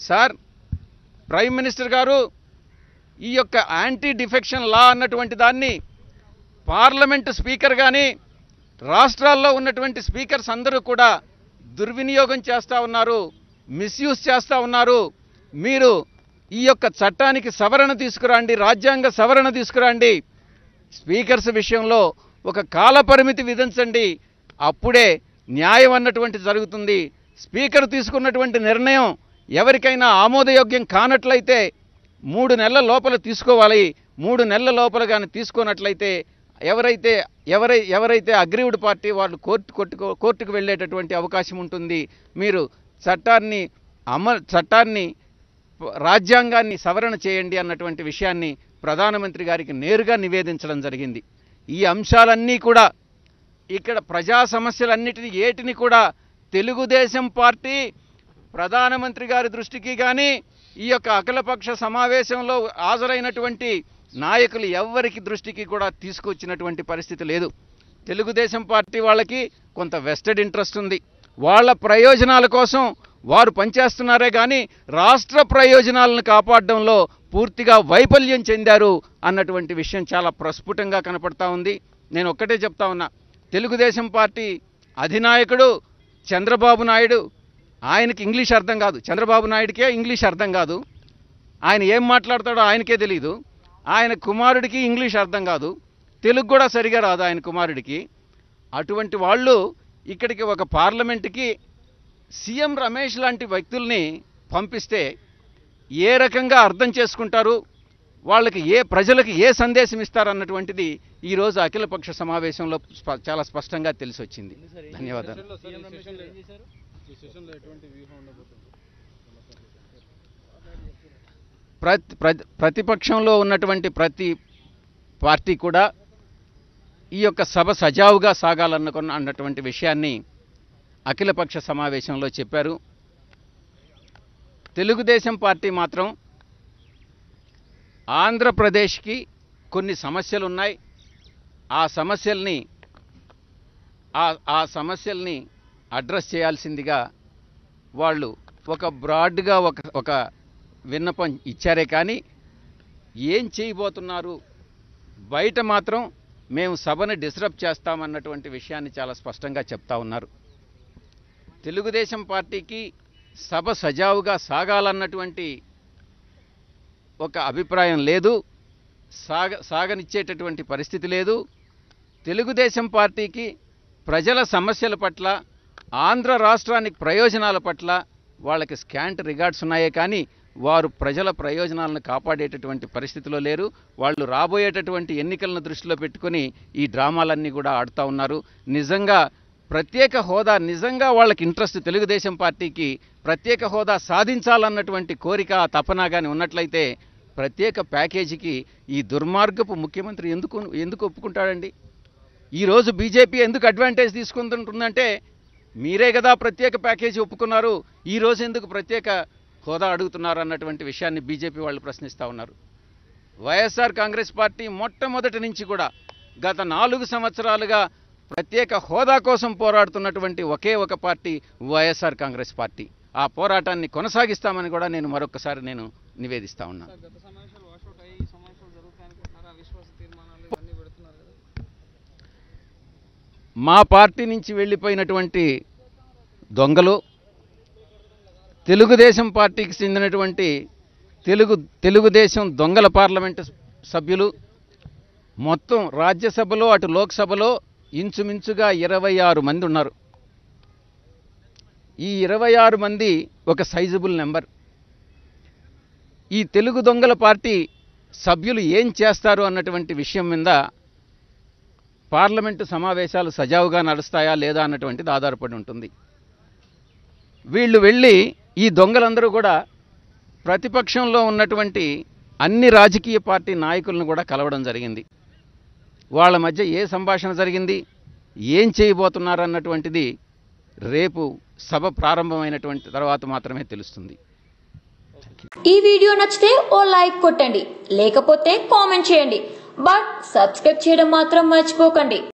sir prime minister గారు ఈ యొక్క యాంటీ డిఫెక్షన్ లా అన్నటువంటి దాన్ని పార్లమెంటు స్పీకర్ కానీ రాష్ట్రాల్లో ఉన్నటువంటి స్పీకర్స్ అందరూ కూడా దుర్వినియోగం చేస్తూ ఉన్నారు మిస్యూజ్ చేస్తూ ఉన్నారు మీరు ఈ యొక్క చట్టానికి సవరణ తీసుకురండి రాజ్యాంగ సవరణ తీసుకురండి స్పీకర్స్ విషయంలో ఒక కాల పరిమితి విధించండి అప్పుడే న్యాయం అన్నటువంటి జరుగుతుంది స్పీకర్ తీసుకున్నటువంటి నిర్ణయం ఎవరికైనా ఆమోదయోగ్యం కానట్లయితే మూడు నెలల లోపల తీసుకోవాలి మూడు నెలల లోపల కానీ తీసుకున్నట్లయితే ఎవరైతే ఎవరై ఎవరైతే అగ్రీవుడ్ పార్టీ వాళ్ళు కోర్టు కొట్టుకో కోర్టుకు వెళ్ళేటటువంటి అవకాశం ఉంటుంది మీరు చట్టాన్ని అమలు చట్టాన్ని రాజ్యాంగాన్ని సవరణ చేయండి అన్నటువంటి విషయాన్ని ప్రధానమంత్రి గారికి నేరుగా నివేదించడం జరిగింది ఈ అంశాలన్నీ కూడా ఇక్కడ ప్రజా సమస్యలన్నిటిని ఏటిని కూడా తెలుగుదేశం పార్టీ ప్రధానమంత్రి గారి దృష్టికి కానీ ఈ యొక్క అఖిలపక్ష సమావేశంలో హాజరైనటువంటి నాయకులు ఎవ్వరికి దృష్టికి కూడా తీసుకొచ్చినటువంటి పరిస్థితి లేదు తెలుగుదేశం పార్టీ వాళ్ళకి కొంత వెస్టెడ్ ఇంట్రెస్ట్ ఉంది వాళ్ళ ప్రయోజనాల కోసం వారు పనిచేస్తున్నారే కానీ రాష్ట్ర ప్రయోజనాలను కాపాడడంలో పూర్తిగా వైఫల్యం చెందారు అన్నటువంటి విషయం చాలా ప్రస్ఫుటంగా కనపడతా ఉంది నేను ఒక్కటే చెప్తా ఉన్నా తెలుగుదేశం పార్టీ అధినాయకుడు చంద్రబాబు నాయుడు ఆయనకి ఇంగ్లీష్ అర్థం కాదు చంద్రబాబు నాయుడికే ఇంగ్లీష్ అర్థం కాదు ఆయన ఏం మాట్లాడతాడో ఆయనకే తెలియదు ఆయన కుమారుడికి ఇంగ్లీష్ అర్థం కాదు తెలుగు కూడా సరిగా రాదు ఆయన కుమారుడికి అటువంటి వాళ్ళు ఇక్కడికి ఒక పార్లమెంటుకి సీఎం రమేష్ లాంటి వ్యక్తుల్ని పంపిస్తే ఏ రకంగా అర్థం చేసుకుంటారు వాళ్ళకి ఏ ప్రజలకు ఏ సందేశం ఇస్తారన్నటువంటిది ఈరోజు అఖిలపక్ష సమావేశంలో స్ప- చాలా స్పష్టంగా తెలిసి వచ్చింది ధన్యవాదాలు ప్రతి ప్రతి ప్రతిపక్షంలో ఉన్నటువంటి ప్రతి పార్టీ కూడా ఈ యొక్క సభ సజావుగా సాగాలనుకున్న అన్నటువంటి విషయాన్ని అఖిలపక్ష సమావేశంలో చెప్పారు తెలుగుదేశం పార్టీ మాత్రం ఆంధ్రప్రదేశ్కి కొన్ని సమస్యలు ఉన్నాయి ఆ సమస్యల్ని ఆ ఆ సమస్యల్ని అడ్రస్ చేయాల్సిందిగా వాళ్ళు ఒక బ్రాడ్గా ఒక ఒక విన్నపం ఇచ్చారే కానీ ఏం చేయబోతున్నారు బయట మాత్రం మేము సభను డిస్టర్బ్ చేస్తామన్నటువంటి విషయాన్ని చాలా స్పష్టంగా చెప్తా ఉన్నారు తెలుగుదేశం పార్టీకి సభ సజావుగా సాగాలన్నటువంటి ఒక అభిప్రాయం లేదు సాగ సాగనిచ్చేటటువంటి పరిస్థితి లేదు తెలుగుదేశం పార్టీకి ప్రజల సమస్యల పట్ల ఆంధ్ర రాష్ట్రానికి ప్రయోజనాల పట్ల వాళ్ళకి స్కాంట్ రిగార్డ్స్ ఉన్నాయే కానీ వారు ప్రజల ప్రయోజనాలను కాపాడేటటువంటి పరిస్థితిలో లేరు వాళ్ళు రాబోయేటటువంటి ఎన్నికలను దృష్టిలో పెట్టుకొని ఈ డ్రామాలన్నీ కూడా ఆడుతూ ఉన్నారు నిజంగా ప్రత్యేక హోదా నిజంగా వాళ్ళకి ఇంట్రెస్ట్ తెలుగుదేశం పార్టీకి ప్రత్యేక హోదా సాధించాలన్నటువంటి కోరిక తపన కానీ ఉన్నట్లయితే ప్రత్యేక ప్యాకేజీకి ఈ దుర్మార్గపు ముఖ్యమంత్రి ఎందుకు ఎందుకు ఒప్పుకుంటాడండి ఈరోజు బీజేపీ ఎందుకు అడ్వాంటేజ్ తీసుకుంటుంటుందంటే మీరే కదా ప్రత్యేక ప్యాకేజీ ఒప్పుకున్నారు ఈ రోజు ఎందుకు ప్రత్యేక హోదా అడుగుతున్నారు అన్నటువంటి విషయాన్ని బీజేపీ వాళ్ళు ప్రశ్నిస్తూ ఉన్నారు వైఎస్ఆర్ కాంగ్రెస్ పార్టీ మొట్టమొదటి నుంచి కూడా గత నాలుగు సంవత్సరాలుగా ప్రత్యేక హోదా కోసం పోరాడుతున్నటువంటి ఒకే ఒక పార్టీ వైఎస్ఆర్ కాంగ్రెస్ పార్టీ ఆ పోరాటాన్ని కొనసాగిస్తామని కూడా నేను మరొకసారి నేను నివేదిస్తా ఉన్నాను సార్, గత సమావేశాలు వాషౌట్ అయ్యి ఈ సమావేశాలు జరుగుతాయి అనుకుంటున్నారా అవిశ్వాస తీర్మానాలు ఇవన్నీ పెడుతున్నారు కదా మా పార్టీ నుంచి వెళ్ళిపోయినటువంటి దొంగలు తెలుగుదేశం పార్టీకి చెందినటువంటి తెలుగు తెలుగుదేశం దొంగల పార్లమెంటు సభ్యులు మొత్తం రాజ్యసభలో అటు లోక్సభలో ఇంచుమించుగా ఇరవై ఆరు మంది ఉన్నారు ఈ ఇరవై ఆరు మంది ఒక సైజబుల్ నెంబర్ ఈ తెలుగు దొంగల పార్టీ సభ్యులు ఏం చేస్తారు అన్నటువంటి విషయం మీద పార్లమెంటు సమావేశాలు సజావుగా నడుస్తాయా లేదా అన్నటువంటిది ఆధారపడి ఉంటుంది వీళ్ళు వెళ్ళి ఈ దొంగలందరూ కూడా ప్రతిపక్షంలో ఉన్నటువంటి అన్ని రాజకీయ పార్టీ నాయకులను కూడా కలవడం జరిగింది వాళ్ళ మధ్య ఏ సంభాషణ జరిగింది ఏం చేయబోతున్నారు అన్నటువంటిది రేపు సభ ప్రారంభమైనటువంటి తర్వాత మాత్రమే తెలుస్తుంది ఈ వీడియో నచ్చితే ఓ లైక్ కొట్టండి లేకపోతే కామెంట్ చేయండి బట్ సబ్స్క్రైబ్ చేయడం మాత్రం మర్చిపోకండి